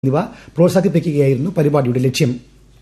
എന്നിവ പ്രോത്സാഹിപ്പിക്കുകയായിരുന്നു പരിപാടിയുടെ ലക്ഷ്യം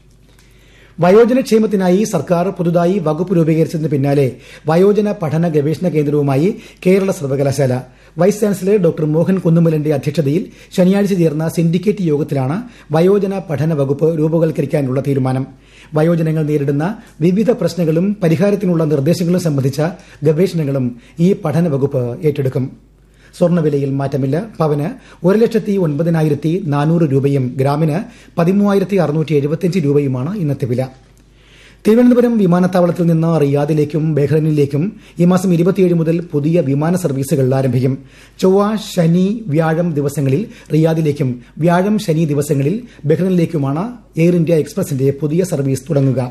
വയോജനക്ഷേമത്തിനായി സർക്കാർ പുതുതായി വകുപ്പ് രൂപീകരിച്ചതിന് പിന്നാലെ വയോജന പഠന ഗവേഷണ കേന്ദ്രവുമായി കേരള സർവകലാശാല വൈസ് ചാൻസലർ ഡോക്ടർ മോഹൻ കുന്നുമലിന്റെ അധ്യക്ഷതയിൽ ശനിയാഴ്ച ചേർന്ന സിൻഡിക്കേറ്റ് യോഗത്തിലാണ് വയോജന പഠന വകുപ്പ് രൂപവൽക്കരിക്കാനുള്ള തീരുമാനം വയോജനങ്ങൾ നേരിടുന്ന വിവിധ പ്രശ്നങ്ങളും പരിഹാരത്തിനുള്ള നിർദ്ദേശങ്ങളും സംബന്ധിച്ച ഗവേഷണങ്ങളും ഈ പഠന വകുപ്പ് ഏറ്റെടുക്കും സ്വർണ്ണവിലയിൽ മാറ്റമില്ല പവന് ഒരു ലക്ഷത്തി ഒൻപതിനായിരത്തി നാനൂറ് രൂപയും ഗ്രാമിന് പതിമൂവായിരത്തി അറുന്നൂറ്റി എഴുപത്തിയഞ്ച് രൂപയുമാണ് ഇന്നത്തെ വില തിരുവനന്തപുരം വിമാനത്താവളത്തിൽ നിന്ന് റിയാദിലേക്കും ബഹ്റൈനിലേക്കും ഈ മാസം ഇരുപത്തിയേഴ് മുതൽ പുതിയ വിമാന സർവീസുകൾ ആരംഭിക്കും ചൊവ്വ ശനി വ്യാഴം ദിവസങ്ങളിൽ റിയാദിലേക്കും വ്യാഴം ശനി ദിവസങ്ങളിൽ ബഹ്റൈനിലേക്കുമാണ് എയർ ഇന്ത്യ എക്സ്പ്രസിന്റെ പുതിയ സർവീസ് തുടങ്ങുക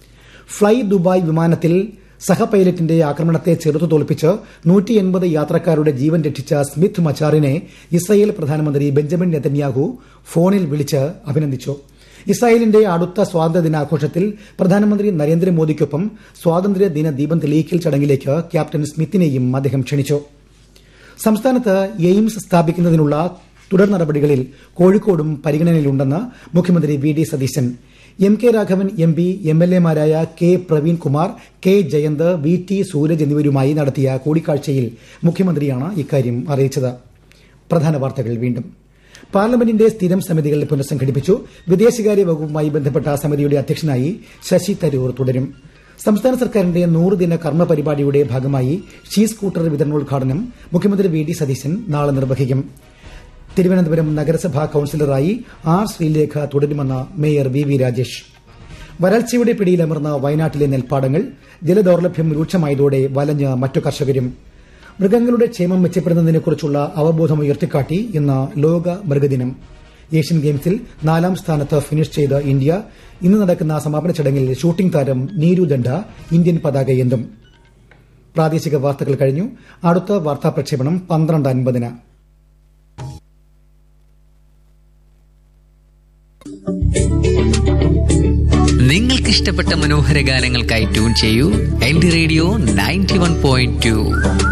ഫ്ളൈ ദുബായ് വിമാനത്തിൽ സഹ പൈലറ്റിന്റെ ആക്രമണത്തെ ചെറുത്തു തോൽപ്പിച്ച് നൂറ്റി എൺപത് യാത്രക്കാരുടെ ജീവൻ രക്ഷിച്ച സ്മിത്ത് മച്ചാറിനെ ഇസ്രായേൽ പ്രധാനമന്ത്രി ബെഞ്ചമിൻ നെതന്യാഹു ഫോണിൽ വിളിച്ച് അഭിനന്ദിച്ചു ഇസ്രായേലിന്റെ അടുത്ത സ്വാതന്ത്ര്യദിനാഘോഷത്തിൽ പ്രധാനമന്ത്രി നരേന്ദ്രമോദിക്കൊപ്പം സ്വാതന്ത്ര്യദിന ദീപം തെളിയിക്കൽ ചടങ്ങിലേക്ക് ക്യാപ്റ്റൻ സ്മിത്തിനെയും അദ്ദേഹം ക്ഷണിച്ചു സംസ്ഥാനത്ത് എയിംസ് സ്ഥാപിക്കുന്നതിനുള്ള തുടർ നടപടികളിൽ കോഴിക്കോടും പരിഗണനയിലുണ്ടെന്ന് മുഖ്യമന്ത്രി V D Satheesan M K Raghavan M P M L എമാരായ K Praveen Kumar K Jayanth V T Sooraj എന്നിവരുമായി നടത്തിയ കൂടിക്കാഴ്ചയിൽ മുഖ്യമന്ത്രിയാണ് ഇക്കാര്യം അറിയിച്ചത് പ്രധാന വാർത്തകൾ വീണ്ടും പാർലമെന്റിന്റെ സ്ഥിരം സമിതികൾ പുനഃസംഘടിപ്പിച്ചു വിദേശകാര്യ വകുപ്പുമായി ബന്ധപ്പെട്ട സമിതിയുടെ അധ്യക്ഷനായി ശശി തരൂർ തുടരും സംസ്ഥാന സർക്കാരിന്റെ നൂറുദിന കർമ്മ പരിപാടിയുടെ ഭാഗമായി ഷീ സ്കൂട്ടർ വിതരണോദ്ഘാടനം മുഖ്യമന്ത്രി വി ഡി സതീശൻ നാളെ നിർവഹിക്കും തിരുവനന്തപുരം നഗരസഭാ കൌൺസിലറായി ആർ ശ്രീലേഖ തുടരുമെന്ന് മേയർ വി വി രാജേഷ് വരൾച്ചയുടെ പിടിയിലമർന്ന വയനാട്ടിലെ നെൽപ്പാടങ്ങൾ ജലദൌർലഭ്യം രൂക്ഷമായതോടെ വലഞ്ഞ് മറ്റു കർഷകരും മൃഗങ്ങളുടെ ക്ഷേമം മെച്ചപ്പെടുന്നതിനെക്കുറിച്ചുള്ള അവബോധം ഉയർത്തിക്കാട്ടി ഇന്ന് ലോക മൃഗദിനം ഏഷ്യൻ ഗെയിംസിൽ നാലാം സ്ഥാനത്ത് ഫിനിഷ് ചെയ്ത ഇന്ത്യ ഇന്ന് നടക്കുന്ന സമാപന ചടങ്ങിൽ ഷൂട്ടിംഗ് താരം നീരു ദണ്ഡ ഇന്ത്യൻ പതാകയേന്തും പ്രാദേശിക വാർത്തകൾ കഴിഞ്ഞു അടുത്ത വാർത്താ പ്രക്ഷേപണം പന്ത്രണ്ട് അൻപതിന് നിങ്ങൾക്ക് ഇഷ്ടപ്പെട്ട മനോഹര ഗാനങ്ങൾക്കായി ട്യൂൺ ചെയ്യൂ എന്റെ radio ninety one point to